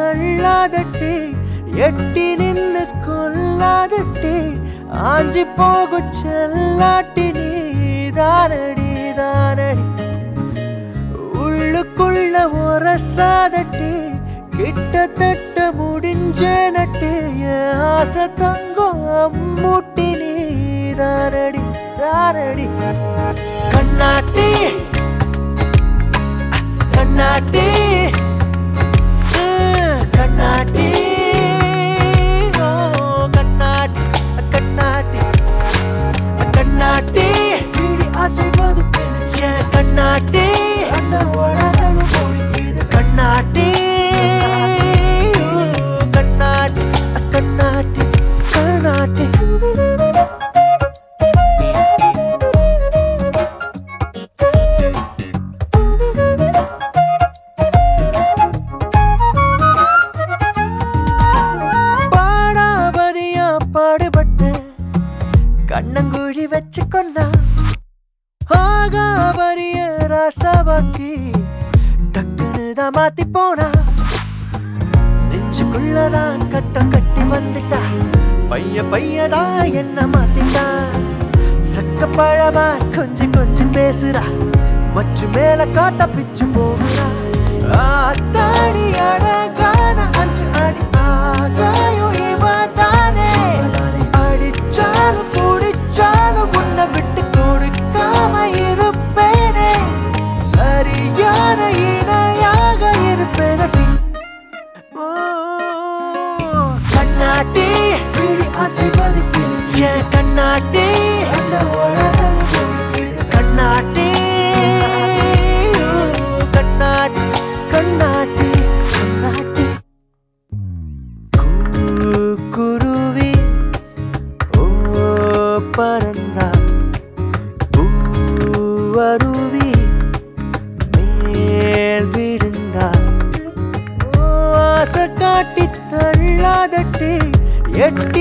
தள்ளாதட்டி எட்டி நின்னு கொல்லாதட்டி ஆஞ்சி போகும் செல்லாட்டி நீ தானடி தானடி உள்ளுக்குள்ள ஒரசாதட்டி கிட்டத்தட்ட முடிஞ்ச நட்டு என் ஆசை தங்கம் அம்மூட்டி நீ தானடி தானடி கண்ணாட்டி கண்ணாட்டி அஹ், கண்ணாட்டி ஓ, கண்ணாட்டி கண்ணாட்டி கண்ணாட்டி சீடி அசைவது என் கண்ணாட்டி கண்ணாட்டி கண்ணாட்டி கண்ணாட்டி கண்ணாட்டி பாடாபதியா பாடுபட்டு கண்ணங்குழி வச்சு கொண்டா ஆகாபரிய ராசாவாக்கி டக்குன்னு தான் மாத்தி போனா நெஞ்சுக்குள்ளதான் கட்டம் கட்டி வந்துட்டா பைய பையதான் என்ன மாத்திட்டா சக்க பழமா கொஞ்சம் கொஞ்சம் பேசுறா மச்சு மேல காட்ட பிச்சு போகுறா ஆத்தாடி அழகான அஞ்சு அடி ஆகாயம் இவதானே அடிச்சாலும் குடிச்சாலும் உன்னை விட்டு கொடுக்காம இருப்பேனே சரியான இணையாக இருப்பேனே ஓ, கண்ணாட்டி அசைவது என் கண்ணாட்டி கண்ணாட்டி கண்ணாட்டி கண்ணாட்டி கண்ணாட்டி கூ- குருவி ஓ பறந்தா பூவருவி மேல் விழுந்தா ஓ, ஆசை காட்டி தள்ளாதட்டி எட்டி